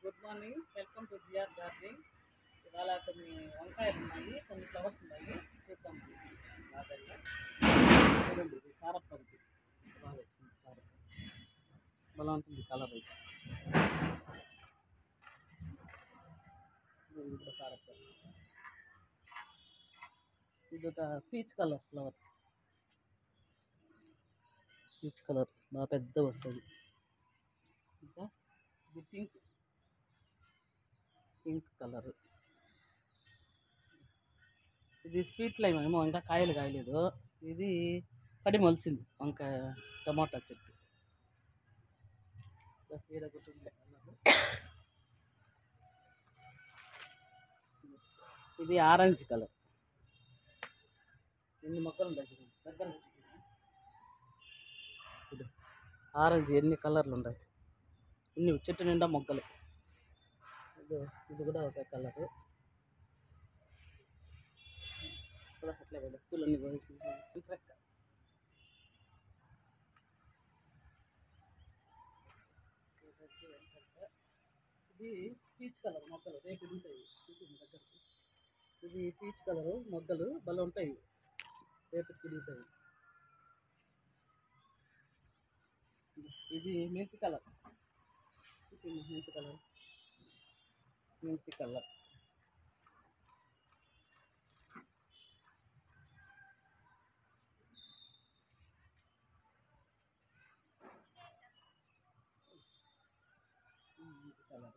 Good morning welcome to GR garden ఇవాళ కొన్ని వంకాయలు ఉన్నాయి కొన్ని ఫ్లవర్స్ ఉన్నాయి చూద్దాం బాగా చూడండి ఇది కారపంది బాగా వచ్చింది కారపంది బలా ఉంటుంది కలర్ అయితే ఇది కూడా కారపంది ఇది ఒక peach colour flower peach colour బాగా పెద్ద వస్తుంది ఇంకా ఇది పింక్ పింక్ కలర్ ఇది స్వీట్ లైమ్ ఏమో ఇంకా కాయలు కాయలేదు ఇది పడి మొలిచింది వంకాయ టమాటా చెట్టు ఇంకా ఈడ ఒకటి ఉంది colour. ఇది ఆరెంజ్ కలర్ ఎన్ని మొక్కలు ఉన్నాయి చూడండి. దగ్గర నుంచి చూడండి. ఇది ఆరెంజ్ ఎన్ని కలర్లు ఉన్నాయి ఇన్ని చెట్టు నిండా మొగ్గలు ఇది ఇది కూడా ఒక కలర్ కూడా అట్లే కదా పూలన్నీ కోసి ఇంట్రెక్క ఇది పీచ్ కలర్ మొగ్గలు రేపు ఉంటాయి చూపించు దగ్గరకు ఇది పీచ్ కలర్ మొగ్గలు భలే ఉంటాయి రేపు తిరుగుతాయి ఇది మెంతి కలర్ చూపించు మెంతి కలర్ మెంతి కలర్ మెంతి కలర్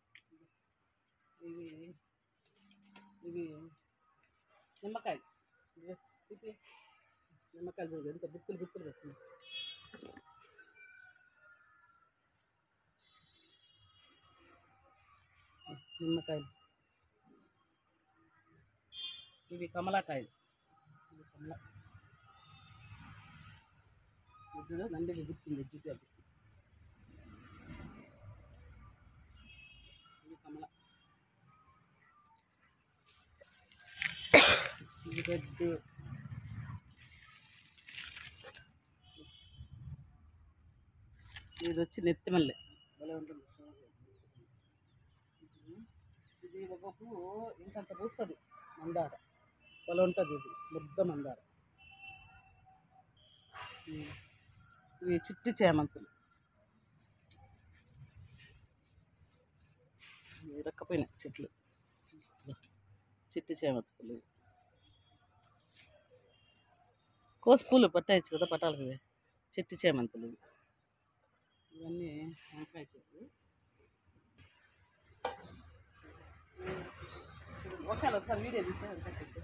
ఇవి ఇవి నిమ్మకాయ ఇవి చూపి నిమ్మకాయలు చూడు ఎంత గుత్తులు గుత్తులు వచ్చినాయి నిమ్మకాయలు ఇవి కమలాకాయలు ఇవి కమల ఇది నందికి గుర్తుంది చూపి అది ఇది కమల ఇది రెడ్ ఇది వచ్చి నెత్తి మల్లె భలే ఉంటుంది ఇది ఒక పువ్వు ఇంతంత పూస్తుంది మందార భలే ఉంటుంది ఇది ముద్ద మందార ఉమ్. ఇవి చిట్టి చేమంతులు ఇవి రక్కపోయినాయి చెట్లు చిట్టి చేమంతులు ఇవి కోసి పూలు పట్టాయచ్చు కదా పట్టాలి ఇవి చిట్టి చేమంతులు ఇవి ఇవన్నీ వంకాయ చెట్లు ఒకవేళ ఒకసారి వీడియో తీసే వంకాయ చెట్టు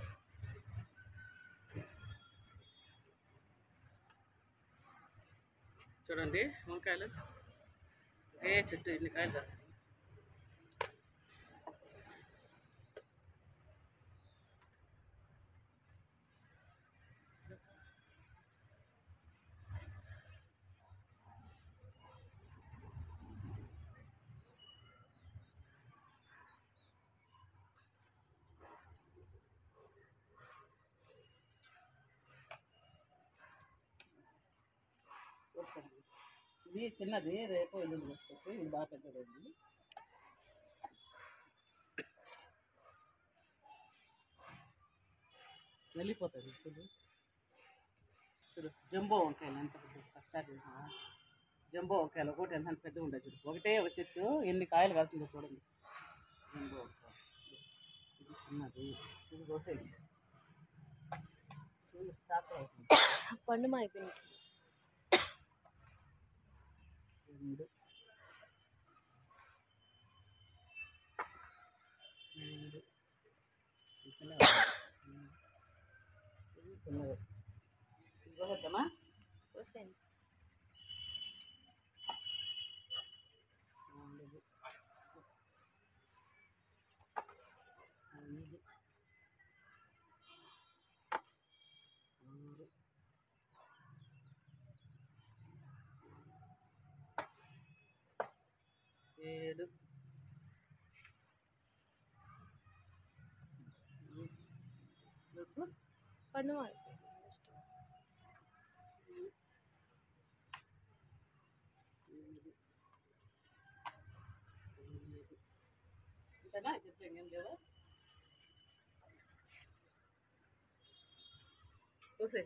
చూడండి వంకాయలు ఏ చెట్టు ఇన్ని కాయలు కాస్తాయి వస్తాయి ఇది చిన్నది రేపు ఎల్లుండి వేసుకోవచ్చు ఇది బాగా పెద్దది వెళ్ళిపోతుంది ఇప్పుడు చూడు జంబో వంకాయలు ఎంత పెద్ద కష్టాలు జంబో వంకాయలు ఒకటి ఎంత పెద్దగా ఉండదు చూడు ఒకటే ఒక చెట్టు ఎన్ని కాయలు కాసిందో చూడండి జంబో వంకాయ ఇది చిన్నది ఇది దోసేది చూడు చాకులు వస్తుంది పండు అయిపోయింది రెండు మూడు ఇది చిన్నది ఉమ్. ఇది చిన్నది ఇది కోసేద్దామా వస్తాయి నాలుగు ఐదు ఆరు ఏడు ఎనిమిది, పండు అయిపోయింది ఎనిమిది, తొమ్మిది అంతేనా ఈ చెట్లు ఇంకేం లేవా చూసే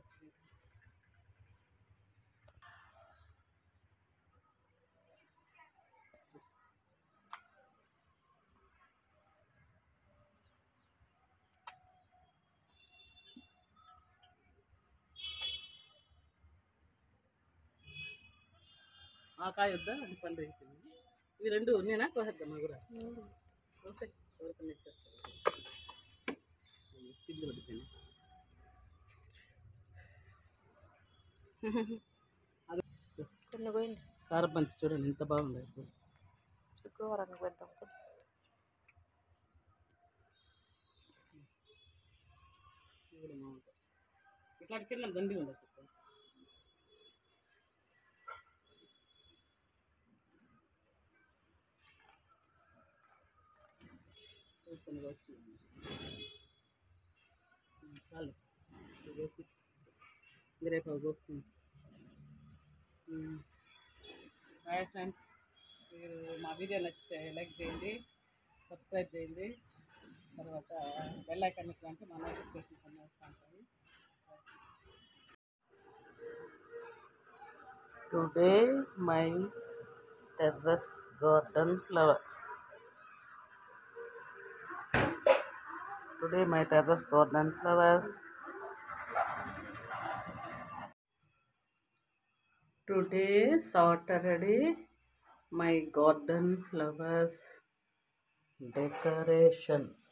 ఆ కాయ వద్దా అది పండు అయిపోయింది ఇవి రెండు నేనా కోసేద్దామా కూడా కోసే ఎవరికన్నా ఇచ్చేస్తాను పిండి పడిపోయింది కొన్ని పోయింది కారపంచి చూడండి ఎంత బాగుంది ఇప్పుడు శుక్రవారానికి పెడతాం కొన్ని. ఇది కూడా బాగుంటుంది ఇట్లాంటి కింద దండి ఉండదు చెప్పు కొన్ని కోసుకున్నాను చాలు ఇది కోసి రేపు కోసుకున్నాను హాయ్ ఫ్రెండ్స్ మీరు మా వీడియో నచ్చితే లైక్ చేయండి సబ్స్క్రైబ్ చేయండి తర్వాత బెల్ ఐకాన్ అంటే మా నోటిఫికేషన్స్ అన్నీ వస్తూ ఉంటాయి today my terrace garden flowers today my terrace garden flowers Today, Saturday, my garden flowers decoration.